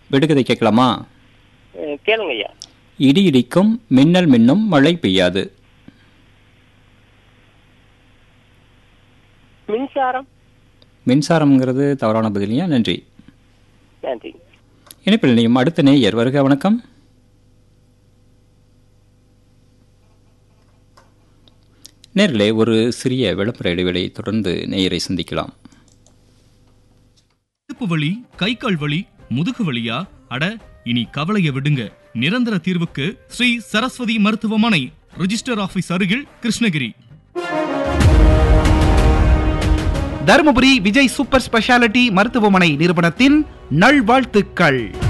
விடுகதை கேட்கலாமா அஹ், கேளுங்க ஐயா இடி இடிக்கும் மின்னல் மின்னும் மழை பெய்யாது மின்சாரம் மின்சாரம்ங்கிறது தவறான பதிலையா நன்றி நன்றி இணைப்பில் இணையும் அடுத்த நேயர் வருக வணக்கம் நேர்களே ஒரு சிறிய விளம்பர இடைவெளி தொடர்ந்து நேயரை சந்திக்கலாம் இடுப்பு வலி கை கால் வலி முதுகு வலியா அட இனி கவலைய விடுங்க நிரந்தர தீர்வுக்கு ஸ்ரீ சரஸ்வதி மருத்துவமனை ரிஜிஸ்டர் ஆபீஸ் அருகில் கிருஷ்ணகிரி தருமபுரி விஜய் சூப்பர் ஸ்பெஷாலிட்டி மருத்துவமனை நிறுவனத்தின் நல்வாழ்த்துக்கள்